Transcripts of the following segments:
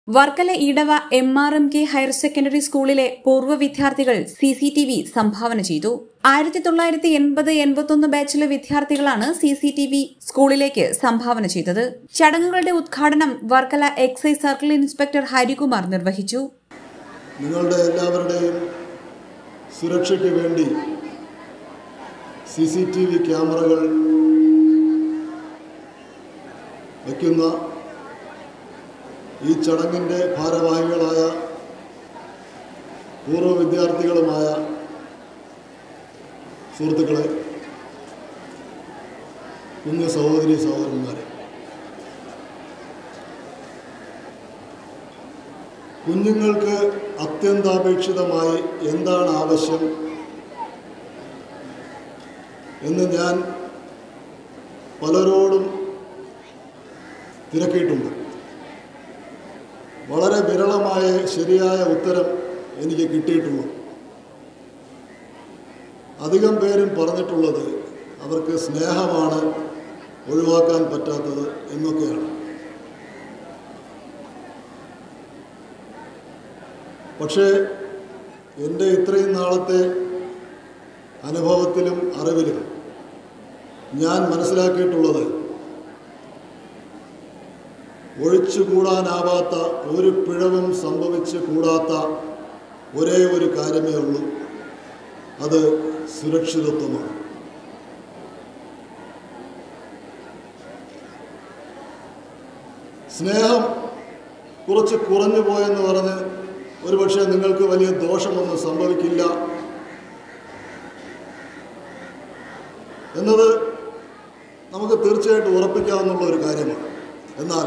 Varkala Edava M R M K higher secondary സ്കൂളിലെ പൂർവ്വ വിദ്യാർത്ഥികൾ സി സി ടി വി സംഭാവന ചെയ്തു ആയിരത്തി തൊള്ളായിരത്തി എൺപത് എൺപത്തൊന്ന് ബാച്ചിലെ വിദ്യാർത്ഥികളാണ് സി സി ടി വി സ്കൂളിലേക്ക് സംഭാവന ചെയ്തത് ചടങ്ങുകളുടെ ഉദ്ഘാടനം Varkala excise circle inspector Harikumar നിർവഹിച്ചു നിങ്ങളുടെ എല്ലാവരുടെയും സുരക്ഷയ്ക്ക് വേണ്ടി സി സി ടി വി ക്യാമറകൾ വയ്ക്കുന്ന ഈ ചടങ്ങിൻ്റെ ഭാരവാഹികളായ പൂർവ്വ വിദ്യാർത്ഥികളുമായ സുഹൃത്തുക്കളെ കുഞ്ഞു സഹോദരി സഹോദരന്മാരെ കുഞ്ഞുങ്ങൾക്ക് അത്യന്താപേക്ഷിതമായി എന്താണ് ആവശ്യം എന്ന് ഞാൻ പലരോടും തിരക്കിയിട്ടുണ്ട് വളരെ വിരളമായ ശരിയായ ഉത്തരം എനിക്ക് കിട്ടിയിട്ടുള്ളൂ അധികം പേരും പറഞ്ഞിട്ടുള്ളത് അവർക്ക് സ്നേഹമാണ് ഒഴിവാക്കാൻ പറ്റാത്തത് എന്നൊക്കെയാണ് പക്ഷേ എൻ്റെ ഇത്രയും നാളത്തെ അനുഭവത്തിലും അറിവിലും ഞാൻ മനസ്സിലാക്കിയിട്ടുള്ളത് ഒഴിച്ചുകൂടാനാവാത്ത ഒരു പിഴവും സംഭവിച്ചു കൂടാത്ത ഒരേ ഒരു കാര്യമേ ഉള്ളൂ അത് സുരക്ഷിതത്വമാണ് സ്നേഹം കുറച്ച് കുറഞ്ഞു പോയെന്ന് പറഞ്ഞ് ഒരുപക്ഷെ നിങ്ങൾക്ക് വലിയ ദോഷമൊന്നും സംഭവിക്കില്ല എന്നത് നമുക്ക് തീർച്ചയായിട്ടും ഉറപ്പിക്കാവുന്ന ഒരു കാര്യമാണ് എന്നാൽ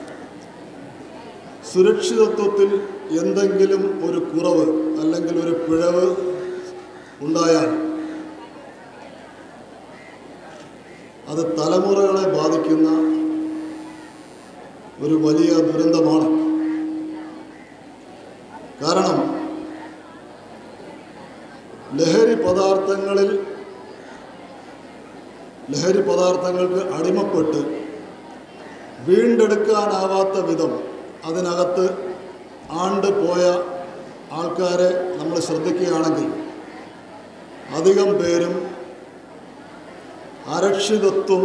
സുരക്ഷിതത്വത്തിൽ എന്തെങ്കിലും ഒരു കുറവ് അല്ലെങ്കിൽ ഒരു പിഴവ് ഉണ്ടായാൽ അത് തലമുറകളെ ബാധിക്കുന്ന ഒരു വലിയ ദുരന്തമാണ് കാരണം ലഹരി പദാർത്ഥങ്ങളിൽ ലഹരി പദാർത്ഥങ്ങൾക്ക് അടിമപ്പെട്ട് വീണ്ടെടുക്കാനാവാത്ത വിധം അതിനകത്ത് ആണ്ട് പോയ ആൾക്കാരെ നമ്മൾ ശ്രദ്ധിക്കുകയാണെങ്കിൽ അധികം പേരും അരക്ഷിതത്വം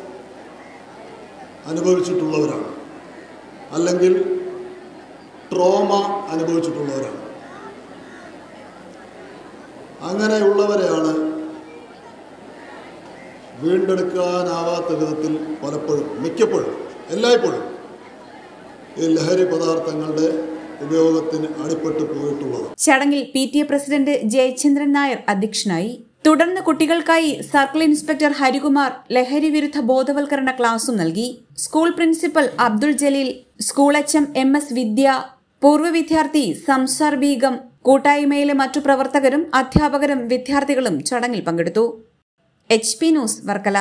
അനുഭവിച്ചിട്ടുള്ളവരാണ് അല്ലെങ്കിൽ ട്രോമ അനുഭവിച്ചിട്ടുള്ളവരാണ് അങ്ങനെയുള്ളവരെയാണ് വീണ്ടെടുക്കാനാവാത്ത വിധത്തിൽ പലപ്പോഴും മിക്കപ്പോഴും എല്ലായ്പ്പോഴും ഈ ലഹരി പദാർത്ഥങ്ങളുടെ ഉപയോഗത്തിന് അടിപ്പെട്ടു പോയിട്ടുള്ളത് ചടങ്ങിൽ P T A president Jayachandran Nair അധ്യക്ഷനായി തുടർന്ന് കുട്ടികൾക്കായി സർക്കിൾ ഇൻസ്പെക്ടർ ഹരികുമാർ ലഹരി വിരുദ്ധ ബോധവൽക്കരണ ക്ലാസും നൽകി school principal Abdul Jaleel school H M M S വിദ്യ പൂർവ്വ വിദ്യാർത്ഥി സംസാർ ബീഗം കൂട്ടായ്മയിലെ മറ്റു പ്രവർത്തകരും അധ്യാപകരും വിദ്യാർത്ഥികളും ചടങ്ങിൽ പങ്കെടുത്തു H P news Varkala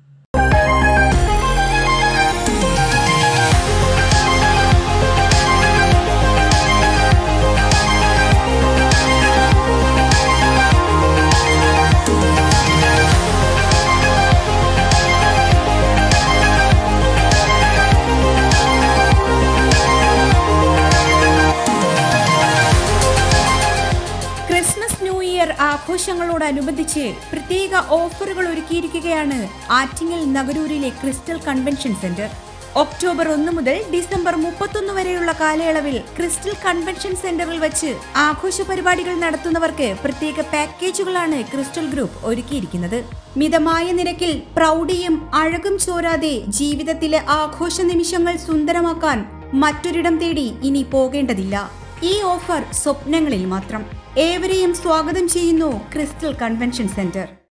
Christmas new year ആഘോഷങ്ങളോടനുബന്ധിച്ച് പ്രത്യേക ഓഫറുകൾ ഒരുക്കിയിരിക്കുകയാണ് ആറ്റിങ്ങൽ നഗരൂരിലെ ക്രിസ്റ്റൽ കൺവെൻഷൻ സെന്റർ ഒക്ടോബർ ഒന്ന് മുതൽ ഡിസംബർ മുപ്പത്തൊന്ന് വരെയുള്ള കാലയളവിൽ ക്രിസ്റ്റൽ കൺവെൻഷൻ സെന്ററിൽ വെച്ച് ആഘോഷ പരിപാടികൾ നടത്തുന്നവർക്ക് പ്രത്യേക പാക്കേജുകളാണ് ക്രിസ്റ്റൽ ഗ്രൂപ്പ് ഒരുക്കിയിരിക്കുന്നത് മിതമായ നിരക്കിൽ പ്രൗഢിയും അഴകും ചോരാതെ ജീവിതത്തിലെ ആഘോഷ നിമിഷങ്ങൾ സുന്ദരമാക്കാൻ മറ്റൊരിടം തേടി ഇനി പോകേണ്ടതില്ല ഈ ഓഫർ സ്വപ്നങ്ങളിൽ മാത്രം ഏവരെയും സ്വാഗതം ചെയ്യുന്നു ക്രിസ്റ്റൽ കൺവെൻഷൻ സെന്റർ